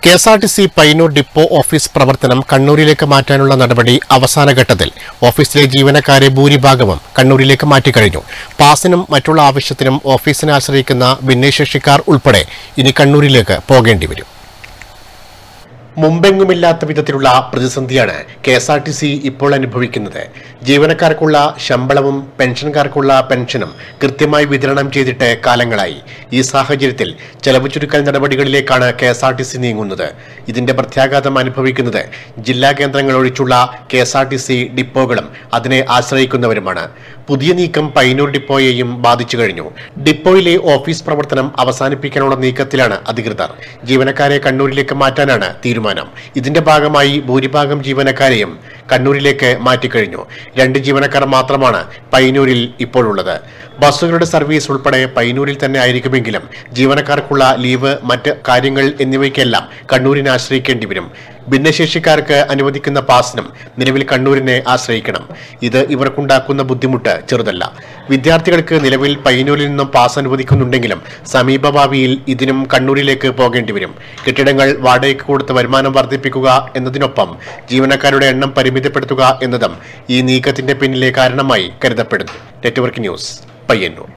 K S R T C Payyannur depot office പ്രവർത്തനം കണ്ണൂരിലേക്ക് മാറ്റാനുള്ള നടപടി അവസാന ഘട്ടത്തിൽ ഓഫീസിലെ ജീവനക്കാരെ ഭൂരിഭാഗവും കണ്ണൂരിലേക്ക് മാറ്റിക്കഴിഞ്ഞു പാസിനും മറ്റുള്ള ആവശ്യത്തിനും ഓഫീസിനെ ആശ്രയിക്കുന്ന ഭിന്നശേഷിക്കാർ ഉൾപ്പെടെ ഇനി കണ്ണൂരിലേക്ക് പോകേണ്ടി വരും മുമ്പെങ്ങുമില്ലാത്ത വിധത്തിലുള്ള പ്രതിസന്ധിയാണ് K S R T C ഇപ്പോൾ അനുഭവിക്കുന്നത് ജീവനക്കാർക്കുള്ള ശമ്പളവും പെൻഷൻകാർക്കുള്ള പെൻഷനും കൃത്യമായി വിതരണം ചെയ്തിട്ട് കാലങ്ങളായി ഈ സാഹചര്യത്തിൽ ചെലവ് ചുരുക്കൽ നടപടികളിലേക്കാണ് K S R T C നീങ്ങുന്നത് ഇതിന്റെ പ്രത്യാഘാതം അനുഭവിക്കുന്നത് ജില്ലാ കേന്ദ്രങ്ങൾ ഒഴിച്ചുള്ള K S R T C ഡിപ്പോകളും അതിനെ ആശ്രയിക്കുന്നവരുമാണ് പുതിയ നീക്കം പയ്യന്നൂർ ഡിപ്പോയെയും ബാധിച്ചു കഴിഞ്ഞു ഡിപ്പോയിലെ ഓഫീസ് പ്രവർത്തനം അവസാനിപ്പിക്കാനുള്ള നീക്കത്തിലാണ് അധികൃതർ ജീവനക്കാരെ കണ്ണൂരിലേക്ക് മാറ്റാനാണ് തീരുമാനം ഇതിന്റെ ഭാഗമായി ഭൂരിഭാഗം ജീവനക്കാരെയും കണ്ണൂരിലേക്ക് മാറ്റിക്കഴിഞ്ഞു രണ്ട് ജീവനക്കാർ മാത്രമാണ് പയ്യന്നൂരിൽ ഇപ്പോഴുള്ളത് ബസ്സുകളുടെ സർവീസ് ഉൾപ്പെടെ പയ്യന്നൂരിൽ തന്നെ ആയിരിക്കുമെങ്കിലും ജീവനക്കാർക്കുള്ള ലീവ് മറ്റ് കാര്യങ്ങൾ എന്നിവയ്ക്കെല്ലാം കണ്ണൂരിനെ ആശ്രയിക്കേണ്ടി വരും ഭിന്നശേഷിക്കാർക്ക് അനുവദിക്കുന്ന പാസിനും നിലവിൽ കണ്ണൂരിനെ ആശ്രയിക്കണം ഇത് ഇവർക്കുണ്ടാക്കുന്ന ബുദ്ധിമുട്ട് ചെറുതല്ല വിദ്യാർത്ഥികൾക്ക് നിലവിൽ പയ്യന്നൂരിൽ നിന്നും പാസ് അനുവദിക്കുന്നുണ്ടെങ്കിലും സമീപഭാവിയിൽ ഇതിനും കണ്ണൂരിലേക്ക് പോകേണ്ടി വരും കെട്ടിടങ്ങൾ വാടകയ്ക്ക് കൊടുത്ത് വരുമാനം വർദ്ധിപ്പിക്കുക എന്നതിനൊപ്പം ജീവനക്കാരുടെ എണ്ണം പരിമിതപ്പെടുത്തുക എന്നതും ഈ നീക്കത്തിന്റെ പിന്നിലെ കാരണമായി കരുതപ്പെടുന്നു നെറ്റ്വർക്ക് ന്യൂസ് പയ്യന്നൂർ